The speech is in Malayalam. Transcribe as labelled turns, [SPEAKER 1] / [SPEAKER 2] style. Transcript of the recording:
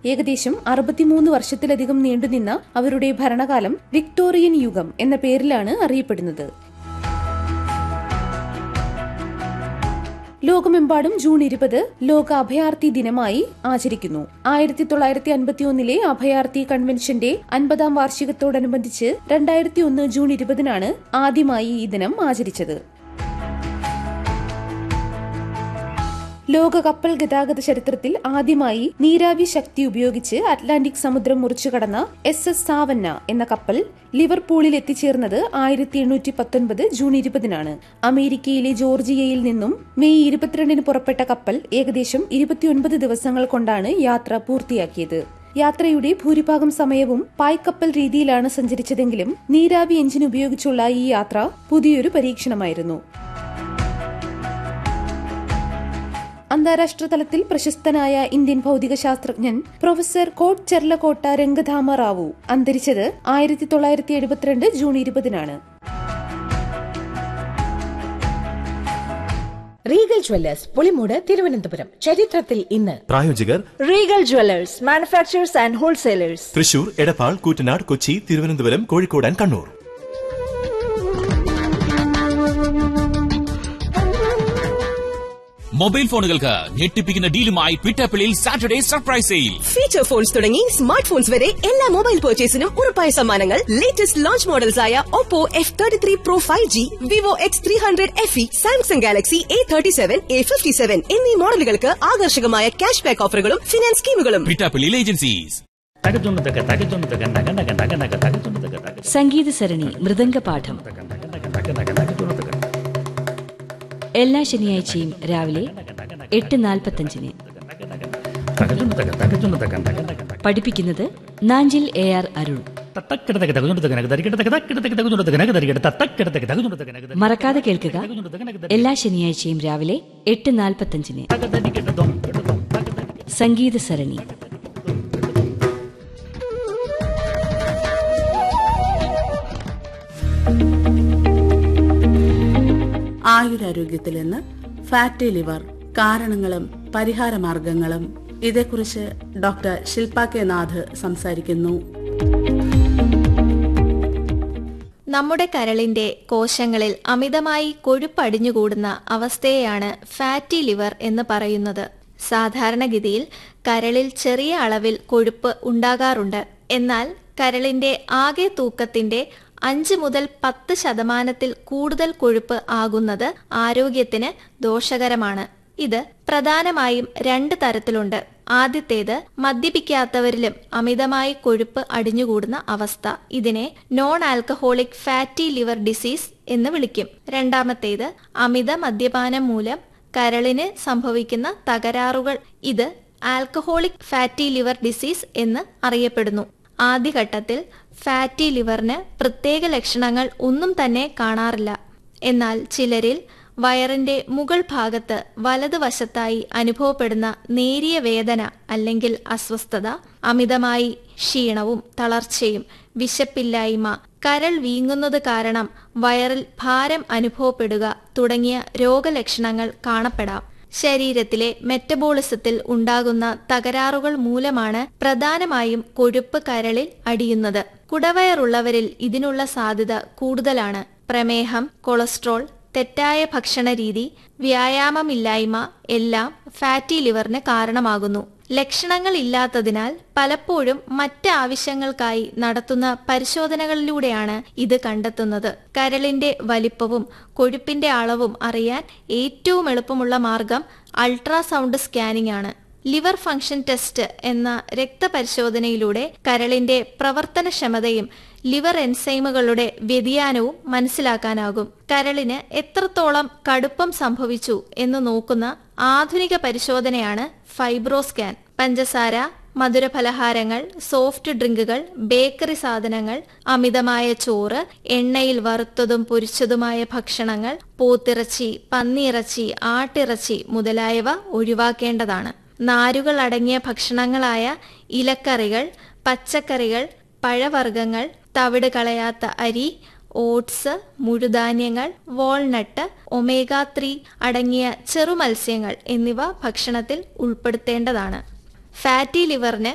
[SPEAKER 1] ഏകദേശം അറുപത്തിമൂന്ന് വർഷത്തിലധികം നീണ്ടുനിന്ന അവരുടെ ഭരണകാലം വിക്ടോറിയൻ യുഗം എന്ന പേരിലാണ് അറിയപ്പെടുന്നത് ലോകമെമ്പാടും ജൂൺ ഇരുപത് ലോക അഭയാർത്ഥി ദിനമായി ആചരിക്കുന്നു ആയിരത്തി തൊള്ളായിരത്തി അൻപത്തിയൊന്നിലെ അഭയാർത്ഥി കൺവെൻഷന്റെ അൻപതാം വാർഷികത്തോടനുബന്ധിച്ച് രണ്ടായിരത്തി ഒന്ന് ജൂൺ ഇരുപതിനാണ് ആദ്യമായി ഈ ദിനം ആചരിച്ചത് ലോക കപ്പൽ ഗതാഗത ചരിത്രത്തിൽ ആദ്യമായി നീരാവി ശക്തി ഉപയോഗിച്ച് അറ്റ്ലാന്റിക് സമുദ്രം മുറിച്ചു കടന്ന എസ് എസ് സാവന്ന എന്ന കപ്പൽ ലിവർപൂളിൽ എത്തിച്ചേർന്നത് ആയിരത്തി എണ്ണൂറ്റി പത്തൊൻപത് ജൂൺ ഇരുപതിനാണ് അമേരിക്കയിലെ ജോർജിയയിൽ നിന്നും മെയ് ഇരുപത്തിരണ്ടിന് പുറപ്പെട്ട കപ്പൽ ഏകദേശം ഇരുപത്തിയൊൻപത് ദിവസങ്ങൾ കൊണ്ടാണ് യാത്ര പൂർത്തിയാക്കിയത് യാത്രയുടെ ഭൂരിഭാഗം സമയവും പായ്ക്കപ്പൽ രീതിയിലാണ് സഞ്ചരിച്ചതെങ്കിലും നീരാവി എഞ്ചിൻ ഉപയോഗിച്ചുള്ള ഈ യാത്ര പുതിയൊരു പരീക്ഷണമായിരുന്നു അന്താരാഷ്ട്ര തലത്തിൽ പ്രശസ്തനായ ഇന്ത്യൻ ഭൗതിക ശാസ്ത്രജ്ഞൻ പ്രൊഫസർ കോട്ട് ചെർലക്കോട്ട രംഗധാമ റാവു അന്തരിച്ചത് ആയിരത്തി തൊള്ളായിരത്തി എഴുപത്തിരണ്ട് ജൂൺ ഇരുപതിനാണ്
[SPEAKER 2] റീഗൽ ജ്വല്ലേഴ്സ് പുളിമൂട് തിരുവനന്തപുരം ചരിത്രത്തിൽ ഇന്ന്
[SPEAKER 3] പ്രായോജകർ
[SPEAKER 4] Regal Jewellers manufacturers and wholesalers
[SPEAKER 3] Thrissur Edappal Koottanad Kochi Thiruvananthapuram Kozhikode and Kannur
[SPEAKER 5] mobile ഫോണുകൾക്ക് ഞെട്ടിപ്പിക്കുന്ന ഡീലുമായി പിറ്റപ്പിളിൽ Saturday surprise sale
[SPEAKER 6] feature phones തുടങ്ങി സ്മാർട്ട് ഫോൺസ് വരെ എല്ലാ മൊബൈൽ പർച്ചേസിനും ഉറപ്പായ സമ്മാനങ്ങൾ ലേറ്റസ്റ്റ് ലോഞ്ച് മോഡൽസ് ആയ Oppo F thirty three pro five G Vivo X three hundred F E Samsung Galaxy A thirty seven A fifty seven എന്നീ മോഡലുകൾക്ക് ആകർഷകമായ ക്യാഷ് ബാക്ക് ഓഫറുകളും ഫിനാൻസ് സ്കീമുകളും
[SPEAKER 5] പിറ്റപ്പിളിൽ ഏജൻസീസ്
[SPEAKER 7] സംഗീത സരണി മൃദംഗപാഠം എല്ലാ ശനിയാഴ്ചയും രാവിലെ എട്ട് നാൽപ്പത്തഞ്ചിന് പഠിപ്പിക്കുന്നത് നാഞ്ചിൽ എ ആർ അരുൺ മറക്കാതെ കേൾക്കുക എല്ലാ ശനിയാഴ്ചയും രാവിലെ എട്ട് നാൽപ്പത്തഞ്ചിന് സംഗീത സരണി
[SPEAKER 8] ആയുരാരോഗ്യത്തിൽ നിന്ന് ഫാറ്റി ലിവർ കാരണങ്ങളും പരിഹാരമാർഗങ്ങളും ഇതേക്കുറിച്ച് ഡോക്ടർ ശില്പ കെ നാഥ് സംസാരിക്കുന്നു
[SPEAKER 9] നമ്മുടെ കരളിന്റെ കോശങ്ങളിൽ അമിതമായി കൊഴുപ്പടിഞ്ഞുകൂടുന്ന അവസ്ഥയെയാണ് ഫാറ്റി ലിവർ എന്ന് പറയുന്നത് സാധാരണഗതിയിൽ കരളിൽ ചെറിയ അളവിൽ കൊഴുപ്പ് ഉണ്ടാകാറുണ്ട് എന്നാൽ കരളിന്റെ ആകെ തൂക്കത്തിന്റെ അഞ്ച് മുതൽ പത്ത് ശതമാനത്തിൽ കൂടുതൽ കൊഴുപ്പ് ആകുന്നത് ആരോഗ്യത്തിന് ദോഷകരമാണ് ഇത് പ്രധാനമായും രണ്ട് തരത്തിലുണ്ട് ആദ്യത്തേത് മദ്യപിക്കാത്തവരിലും അമിതമായി കൊഴുപ്പ് അടിഞ്ഞുകൂടുന്ന അവസ്ഥ ഇതിനെ non alcoholic fatty liver disease എന്ന് വിളിക്കും രണ്ടാമത്തേത് അമിത മദ്യപാനം മൂലം കരളിന് സംഭവിക്കുന്ന തകരാറുകൾ ഇത് ആൽക്കഹോളിക് ഫാറ്റി ലിവർ ഡിസീസ് എന്ന് അറിയപ്പെടുന്നു ആദ്യഘട്ടത്തിൽ ഫാറ്റി ലിവറിന് പ്രത്യേക ലക്ഷണങ്ങൾ ഒന്നും തന്നെ കാണാറില്ല എന്നാൽ ചിലരിൽ വയറിന്റെ മുകൾ ഭാഗത്ത് വലതുവശത്തായി അനുഭവപ്പെടുന്ന നേരിയ വേദന അല്ലെങ്കിൽ അസ്വസ്ഥത അമിതമായി ക്ഷീണവും തളർച്ചയും വിശപ്പില്ലായ്മ കരൾ വീങ്ങുന്നത് കാരണം വയറിൽ ഭാരം അനുഭവപ്പെടുക തുടങ്ങിയ രോഗലക്ഷണങ്ങൾ കാണപ്പെടാം ശരീരത്തിലെ മെറ്റബോളിസത്തിൽ ഉണ്ടാകുന്ന തകരാറുകൾ മൂലമാണ് പ്രധാനമായും കൊഴുപ്പ് കരളിൽ അടിയുന്നത് കുടവയറുള്ളവരിൽ ഇതിനുള്ള സാധ്യത കൂടുതലാണ് പ്രമേഹം കൊളസ്ട്രോൾ തെറ്റായ ഭക്ഷണരീതി വ്യായാമമില്ലായ്മ എല്ലാം ഫാറ്റി ലിവറിന് കാരണമാകുന്നു ലക്ഷണങ്ങൾ ഇല്ലാത്തതിനാൽ പലപ്പോഴും മറ്റ് ആവശ്യങ്ങൾക്കായി നടത്തുന്ന പരിശോധനകളിലൂടെയാണ് ഇത് കണ്ടെത്തുന്നത് കരളിന്റെ വലിപ്പവും കൊഴുപ്പിന്റെ അളവും അറിയാൻ ഏറ്റവും എളുപ്പമുള്ള മാർഗം അൾട്രാസൗണ്ട് സ്കാനിംഗ് ആണ് ലിവർ ഫംഗ്ഷൻ ടെസ്റ്റ് എന്ന രക്തപരിശോധനയിലൂടെ കരളിന്റെ പ്രവർത്തനക്ഷമതയും ലിവർ എൻസൈമുകളുടെ വ്യതിയാനവും മനസ്സിലാക്കാനാകും കരളിന് എത്രത്തോളം കടുപ്പം സംഭവിച്ചു എന്ന് നോക്കുന്ന ആധുനിക പരിശോധനയാണ് ഫൈബ്രോസ്കാൻ പഞ്ചസാര മധുരപലഹാരങ്ങൾ സോഫ്റ്റ് ഡ്രിങ്കുകൾ ബേക്കറി സാധനങ്ങൾ അമിതമായ ചോറ് എണ്ണയിൽ വറുത്തതും പൊരിച്ചതുമായ ഭക്ഷണങ്ങൾ പോത്തിറച്ചി പന്നിയിറച്ചി ആട്ടിറച്ചി മുതലായവ ഒഴിവാക്കേണ്ടതാണ് നാരുകൾ അടങ്ങിയ ഭക്ഷണങ്ങളായ ഇലക്കറികൾ പച്ചക്കറികൾ പഴവർഗ്ഗങ്ങൾ തവിട് കളയാത്ത അരി ഓട്സ് മുഴുധാന്യങ്ങൾ വാൾനട്ട് ഒമേഗ ത്രീ അടങ്ങിയ ചെറുമത്സ്യങ്ങൾ എന്നിവ ഭക്ഷണത്തിൽ ഉൾപ്പെടുത്തേണ്ടതാണ് ഫാറ്റി ലിവറിന്